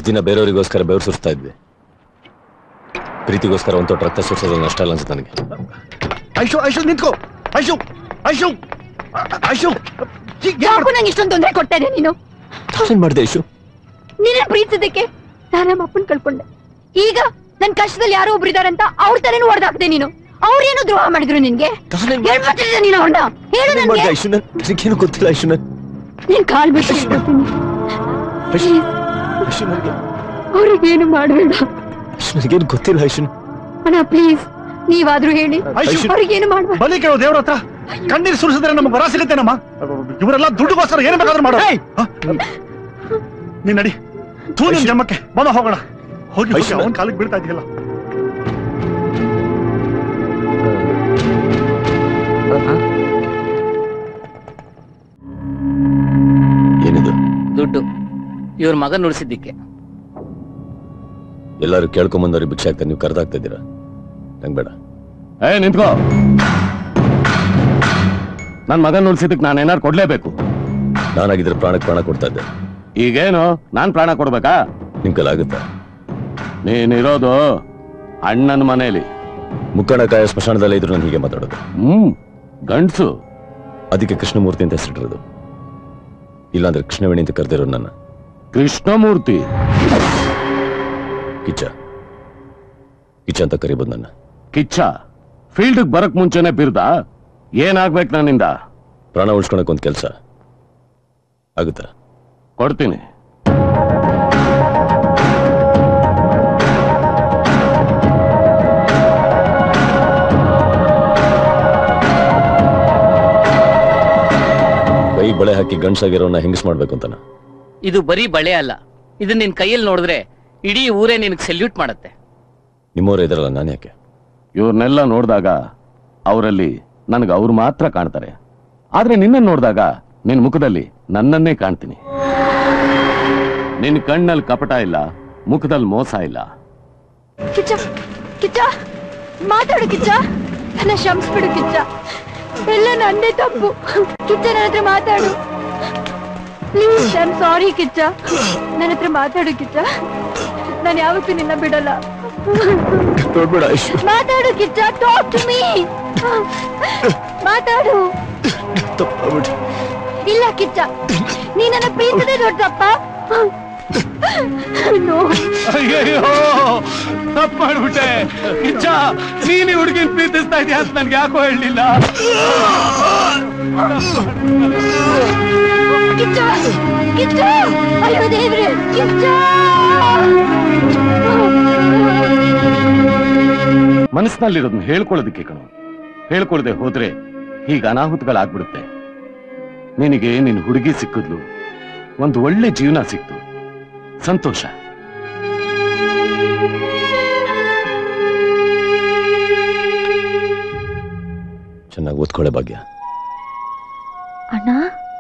ದಿನ ಬೇರೆಯವರಿಗೋಸ್ಕರ ಬೆವರು ಸುರಿಸ್ತಾ ಇದ್ವಿ ಪ್ರೀತಿಗೋಸ್ಕರ ಒಂದು ತೊಟ್ಟು ರಕ್ತ ಸುರಿಸೋದು ಅಷ್ಟ ಅಲ್ಲ ಅನ್ಸುತ್ತೆ ನನಗೆ ಐಶು ಐಶು ನಿಂತ್ಕೋ ಐಶು ಐಶು ಐಶು ಯಾಕೋ ನಂಗೆ ಇಷ್ಟೊಂದು ತೊಂದರೆ ಕೊಡ್ತಾ ಇದೆಯಾ ನೀನು ಏನ್ ಮಾಡಿದೆ ಇಶು ನೀನೇ ಪ್ರೀತಿಸಿದ್ದಕ್ಕೆ ನಾನು ನಮ್ಮ ಅಪ್ಪನ್ ಕಳ್ಕೊಂಡೆ ಈಗ ನನ್ ಕಷ್ಟದಲ್ಲಿ ಯಾರೋ ಒಬ್ರು ಇದಾರಂತ ಅವ್ರ ತಲೆನೂ ಹೊಡೆದಾಕ್ದೆ ನೀನು ಅವ್ರೇನು ದ್ರೋಹ ಮಾಡಿದ್ರು ನಿನ್ಗೆ ಹೇಳ್ಬಿಟ್ಟಿದ್ದೆ ನೀನು ಅವ್ರನ್ನ ಹೇಳು ಏನ್ ನನ್ಗೆ ಮಾಡಿದೆ ಐಶು ನನ್ ನನಗೇನು ಗೊತ್ತಿಲ್ಲ ಐಶು ನನ್ ನೀನ್ ಕಾಲ್ ಬಿಟ್ಟು ಬಿಡ್ತೀನಿ ಐಶು ಐಶು ನನಗೆ ಅವ್ರಿಗೇನು ಮಾಡಬೇಡ ಐಶು ನನಗೇನು ಗೊತ್ತಿಲ್ಲ ಐಶು ಅಣ್ಣ ಪ್ಲೀಸ್ ನೀವಾದ್ರೂ ಹೇಳಿ ಐಶು. ಅವ್ರಿಗೇನು ಮಾಡ್ಬೇಡ ಬಲಿ ಕೇಳೋ ದೇವ್ರ ಹತ್ರ ಕಣ್ಣೀರ್ ಸುರಿಸಿದ್ರೆ ನಮ್ಗೆ ವರ ಸಿಗುತ್ತೇನಮ್ಮ ಇವರೆಲ್ಲ ದುಡ್ಡುಗೋಸ್ಕರ ಏನ್ ಬೇಕಾದ್ರೂ ಮಾಡೋ ಹ? ನೀನ್ ನಡಿ ಥೂ ನಿನ್ ಜನ್ಮಕ್ಕೆ ಬನ ಹೋಗೋಣ ಹೋಗಿ ಹೋಗಿ ಐಶು. ಅವನ್ ಕಾಲಿಗೆ ಬೀಳ್ತಾ ಇದೆಯಲ್ಲ ಏನಿದು ದುಡ್ಡು ಇವ್ರ ಮಗನ್ ಉಳಿಸಿದ್ದಕ್ಕೆ ಎಲ್ಲರೂ ಕೇಳ್ಕೊಂಬಂದವ್ರಿಗೆ ಭಿಕ್ಷೆ ಆಗ್ತಾರೆ ನೀವು ಕರೆದಾಗ್ತಾ ಇದ್ದೀರಾ ನಂಗೆ ಬೇಡ ಏ ನಿಂತ್ಕೋ ನನ್ ಮಗನ್ ಉಳ್ಸಿದಕ್ ನಾನು ಏನಾರು ಕೊಡ್ಲೇಬೇಕು ನಾನಾಗಿದ್ರೆ ಪ್ರಾಣಕ್ಕೆ ಪ್ರಾಣ ಕೊಡ್ತಾ ಇದ್ದೆ ಈಗೇನು ನಾನ್ ಪ್ರಾಣ ಕೊಡ್ಬೇಕಾ ನಿಮ್ ಕೈಲಾಗುತ್ತಾ ನೀನಿರೋದು ಅಣ್ಣನ ಮನೇಲಿ ಮುಕ್ಕಣ ಕಾಯ ಸ್ಮಶಾನದಲ್ಲೇ ಇದ್ರು ನಾನು ಹೀಗೆ ಮಾತಾಡೋದು ಹ್ಮ್ ಗಂಡ್ಸು ಅದಕ್ಕೆ ಕೃಷ್ಣಮೂರ್ತಿ ಅಂತ ಹೆಸರಿಟ್ಟಿರೋದು ಇಲ್ಲಾಂದ್ರೆ ಕೃಷ್ಣವೇಣಿ ಅಂತ ಕರೆದಿರೋ ನನ್ನ ಕೃಷ್ಣಮೂರ್ತಿ ಕಿಚ್ಚ ಕಿಚ್ಚ ಅಂತ ಕರಿಬೋದು ನನ್ನ ಕಿಚ್ಚ ಫೀಲ್ಡ್ ಬರಕ್ ಮುಂಚೆನೆ ಬಿರ್ದ ಏನಾಗ್ಬೇಕು ನನ್ನಿಂದ ಪ್ರಾಣ ಉಳ್ಸ್ಕೊಳಕ್ ಒಂದು ಕೆಲಸ ಆಗುತ್ತಾ ಕೊಡ್ತೀನಿ ಕೈ ಬಳೆ ಹಾಕಿ ಗಂಡ್ಸಾಗಿರೋನ್ನ ಹೆಂಗಸ್ ಮಾಡ್ಬೇಕು ಅಂತನ ಇದು ಬರೀ ಬಳೆ ಅಲ್ಲ ಇದು ನಿನ್ ಕೈಯಲ್ಲಿ ನೋಡಿದ್ರೆ ಇಡೀ ಊರೇ ನಿನಗೆ ಸೆಲ್ಯೂಟ್ ಮಾಡತ್ತೆ ನಿಮ್ಮವರೇ ಇದ್ರಲ್ಲ ನಾನು ಯಾಕೆ ಇವ್ರನ್ನೆಲ್ಲ ನೋಡಿದಾಗ ಅವರಲ್ಲಿ ನನಗೆ ಅವ್ರು ಮಾತ್ರ ಕಾಣ್ತಾರೆ ಆದ್ರೆ ನಿನ್ನ ನೋಡಿದಾಗ ನಿನ್ ಮುಖದಲ್ಲಿ ನನ್ನನ್ನೇ ಕಾಣ್ತೀನಿ ನಿನ್ ಕಣ್ಣಲ್ಲಿ ಕಪಟ ಇಲ್ಲ ಮುಖದಲ್ಲಿ ಮೋಸ ಇಲ್ಲ ಕಿಚ್ಚ ಕಿಚ್ಚ ಮಾತಾಡು ಕಿಚ್ಚ ನನ್ನ ಕ್ಷಮಿಸ್ಬಿಡು ಕಿಚ್ಚ ಎಲ್ಲ ನಂದೇ ತಪ್ಪು ಕಿಚ್ಚ ನನ್ನ ಹತ್ರ ಮಾತಾಡು ಪ್ಲೀಸ್ ಐಮ್ ಸಾರಿ ಕಿಚ್ಚ ನನ್ನ ಹತ್ರ ಮಾತಾಡು ಕಿಚ್ಚ ನಾನು ಯಾವತ್ತೂ ನಿನ್ನ ಬಿಡಲ್ಲ ನೋಡ್ಬೇಡ ಐಶು ಮಾತಾಡು ಕಿಚ್ಚ ಟಾಕ್ ಟು ಮೀ ಮಾತಾಡು ತಪ್ಪಾಗ್ಬಿಟ್ರೆ. ಇಲ್ಲ ಕಿಚ್ಚ ನೀ ನನ್ನ ಪ್ರೀತಿದೇ ದೊಡ್ಡ ತಪ್ಪ ನೋ ಅಯ್ಯಯ್ಯೋ ತಪ್ಪು ಮಾಡ್ಬಿಟ್ಟೆ ಕಿಚ್ಚ ನೀನು ಹುಡುಗಿನ ಪ್ರೀತಿಸ್ತಾ ಇದೀಯ ಅಂತ ನನ್ಗೆ ಯಾಕೋ ಹೇಳಲಿಲ್ಲ ಕಿಚ್ಚ ಕಿಚ್ಚ ಅಯ್ಯೋ ದೇವ್ರೆ ಕಿಚ್ಚ ಮನಸ್ಸಿನಲ್ಲಿರೋದನ್ನ ಹೇಳ್ಕೊಳ್ಳೋದಕ್ಕೆ ಕಣು ಹೇಳ್ಕೊಳ್ದೆ ಹೋದ್ರೆ ಹೀಗ ಅನಾಹುತಗಳಾಗ್ಬಿಡುತ್ತೆ ನಿನಗೆ ನಿನ್ ಹುಡುಗಿ ಸಿಕ್ಕಿದ್ಲು ಒಂದು ಒಳ್ಳೆ ಜೀವನ ಸಿಕ್ತು ಸಂತೋಷ ಚೆನ್ನಾಗಿ ಓದ್ಕೊಳ್ಳೆ ಭಾಗ್ಯ ಅಣ್ಣ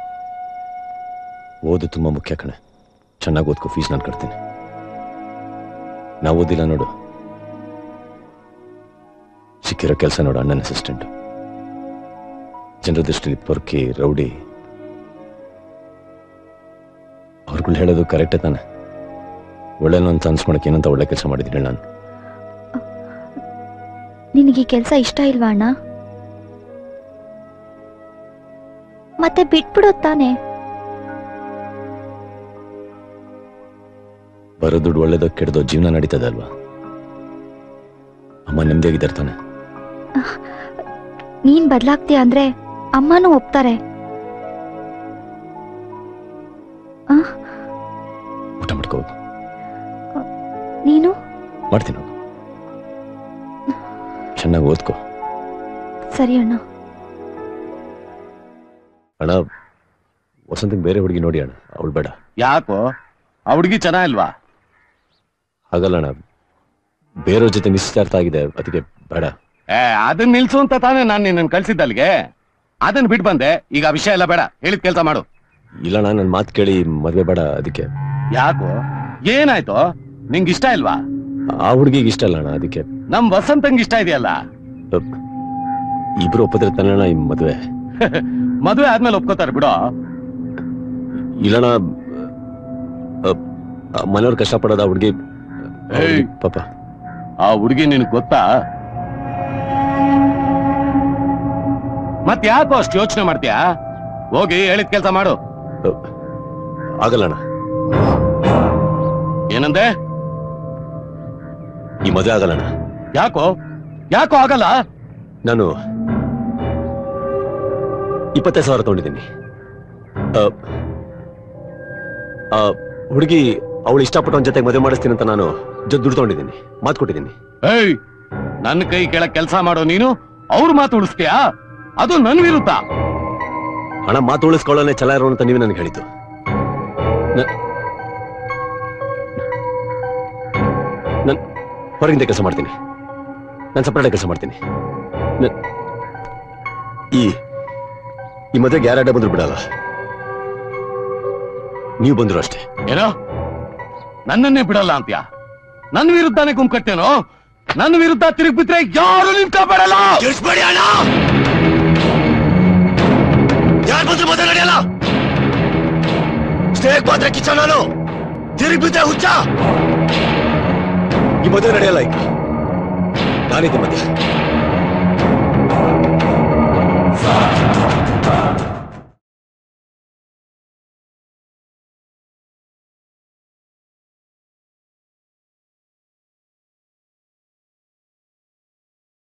ಓದು ತುಂಬಾ ಮುಖ್ಯ ಕಣೆ ಚೆನ್ನಾಗಿ ಓದ್ಕೋ ಫೀಸ್ ನಾನು ಕಟ್ತೀನಿ ನಾ ಓದಿಲ್ಲ ನೋಡು ಸಿಕ್ಕಿರೋ ಕೆಲಸ ನೋಡು ಅಣ್ಣನ ಅಸಿಸ್ಟೆಂಟ್ ಜನರ ದೃಷ್ಟಿಲಿ ಪೊರ್ಕಿ ರೌಡಿ ಅವ್ರುಗಳು ಹೇಳೋದು ಕರೆಕ್ಟೇ ತಾನೆ ಒಳ್ಳೆನೋ ಅಂತ ಅನ್ಸ್ಕೊಳಕ್ಕೆ ಏನಂತ ಒಳ್ಳೆ ಕೆಲಸ ಮಾಡಿದ್ದೀನಿ ನಾನು ನಿನಗೆ ಕೆಲಸ ಇಷ್ಟ ಇಲ್ವಾ ಅಣ್ಣ ಮತ್ತೆ ಬಿಟ್ಬಿಡೋದ್ ತಾನೆ ಬರೋ ದುಡ್ಡು ಒಳ್ಳೇದೋ ಕೆಡ್ದೋ ಜೀವನ ನಡೀತದೆ ಅಲ್ವಾ ಅಮ್ಮ ನೆಮ್ಮದಿಯಾಗಿದ್ದಾರೆ ತಾನೆ ನೀನ್ ಬದ್ಲಾಗ್ತೀಯ ಅಂದ್ರೆ ಅಮ್ಮನೂ ಒಪ್ತಾರೆ ಊಟ ಮಾಡ್ಕೋ ಹೋಗು. ನೀನು ಮಾಡ್ತೀನಿ ಹೋಗು. ಚೆನ್ನಾಗಿ ಓದ್ಕೋ ಸರಿ ಅಣ್ಣ ಅಣ್ಣ ವಸಂತಿಗೆ ಬೇರೆ ಹುಡುಗಿ ನೋಡಿ ಅಣ್ಣ ಅವಳು ಬೇಡ ಯಾಕೋ ಆ ಹುಡುಗಿ ಚೆನ್ನಾಗಿಲ್ವಾ ಹಾಗಲ್ಲ ಅಣ್ಣ ಬೇರೆಯವ್ರ ಜೊತೆ ನಿಶ್ಚಿತಾರ್ಥ ಆಗಿದೆ ಅದಕ್ಕೆ ಬೇಡ ಏ ಅದನ್ನ ನಿಲ್ಸು ಅಂತ ತಾನೇ ನಾನು ನಿನ್ನ ಕಳ್ಸಿದ್ದಲ್ಲಿಗೆ ಅದನ್ನ ಬಿಟ್ಟು ಬಂದೆ ಈಗ ಆ ವಿಷಯ ಎಲ್ಲ ಬೇಡ ಹೇಳಿದ ಕೆಲಸ ಮಾಡು ಇಲ್ಲ ಅಣ್ಣ ನನ್ನ ಮಾತು ಕೇಳಿ ಮದ್ವೆ ಬೇಡ ಅದಕ್ಕೆ ಯಾಕೋ ಏನಾಯ್ತು ನಿಂಗೆ ಇಷ್ಟ ಇಲ್ವಾ ಆ ಹುಡುಗಿಗೆ ಇಷ್ಟ ಅಲ್ಲ ಅಣ್ಣ ಅದಕ್ಕೆ ನಮ್ ವಸಂತಂಗ್ ಇಷ್ಟ ಇದೆಯಲ್ಲ ಅಹ್, ಇಬ್ರು ಒಪ್ಪಿದ್ರೆ ತಾನೇ ಅಣ್ಣ ಈ ಮದ್ವೆ ಮದುವೆ ಆದ್ಮೇಲೆ ಒಪ್ಕೋತಾರೆ ಬಿಡೋ ಇಲ್ಲಣ್ಣ ಅಹ್, ಮನೆಯವ್ರು ಕಷ್ಟಪಡೋದ ಹುಡುಗಿ ಏಯ್. ಪಾಪ ಆ ಹುಡುಗಿ ನಿನಗೆ ಗೊತ್ತಾ ಮತ್ ಯಾಕೋ ಅಷ್ಟು ಯೋಚನೆ ಮಾಡ್ತೀಯಾ ಹೋಗಿ ಹೇಳಿದ ಕೆಲಸ ಮಾಡು ಆಗಲ್ಲ ಅಣ್ಣ ಏನಂದೆ ಈ ಮದುವೆ ಆಗಲ್ಲ ಅಣ್ಣ ಯಾಕೋ ಯಾಕೋ ಆಗಲ್ಲ ನಾನು ಇಪ್ಪತ್ತೈದು ಸಾವಿರ ತಗೊಂಡಿದ್ದೀನಿ ಹುಡುಗಿ ಅವಳು ಇಷ್ಟಪಟ್ಟವನ ಜೊತೆಗೆ ಮದುವೆ ಮಾಡಿಸ್ತೀನಿ ಅಂತ ನಾನು ಜೊತೆ ದುಡ್ಡು ತಗೊಂಡಿದ್ದೀನಿ ಮಾತು ಕೊಟ್ಟಿದ್ದೀನಿ ಏಯ್ ನನ್ನ ಕೈ ಕೆಳಗ್ ಕೆಲಸ ಮಾಡೋ ನೀನು ಅವ್ರ ಮಾತು ಉಳಿಸ್ತೀಯಾ ಅದು ನನ್ ವಿರುದ್ಧ ಹಣ ಮಾತು ಉಳಿಸ್ಕೊಳ್ಳೋನೆ ಛಲ ಇರೋ ಅಂತ ನೀವೇ ನನಗೆ ಹೇಳಿದ್ದು ನ- ನನ್ ಹೊರಗಿಂದ ಕೆಲಸ ಮಾಡ್ತೀನಿ ನಾನು ಸಪ್ರೇಟ್ ಕೆಲಸ ಮಾಡ್ತೀನಿ ನ- ಈ ಈ ಮದುವೆಗೆ ಯಾರ ಅಡ್ಡ ಬಂದ್ರು ಬಿಡಲ್ಲ ನೀವು ಬಂದ್ರು ಅಷ್ಟೇ ಏನೋ ನನ್ನನ್ನೇ ಬಿಡಲ್ಲ ಅಂತ್ಯ ನನ್ನ ವಿರುದ್ಧನೇ ಗುಂಪು ನನ್ನ ವಿರುದ್ಧ ತಿರುಗಿ ಬಿದ್ರೆ ಯಾರು ನಿನ್ ಕಾಪಾಡಲ್ಲ ತಿಳಿಸ್ಬೇಡಿ ಅಣ್ಣ ಯಾರು ಬಂದ್ರು ಮದುವೆ ನಡೆಯಲ್ಲ ಸ್ಟೇಕ್ ಮಾತ್ರ ಕಿಚ್ಚ ನಾನು ತಿರುಗಿ ಬಿದ್ದೆ ಹುಚ್ಚ ಈ ಮದುವೆ ನಡೆಯಲ್ಲ ಈಗ ನಾನಿದ್ದೆ ಮದುವೆ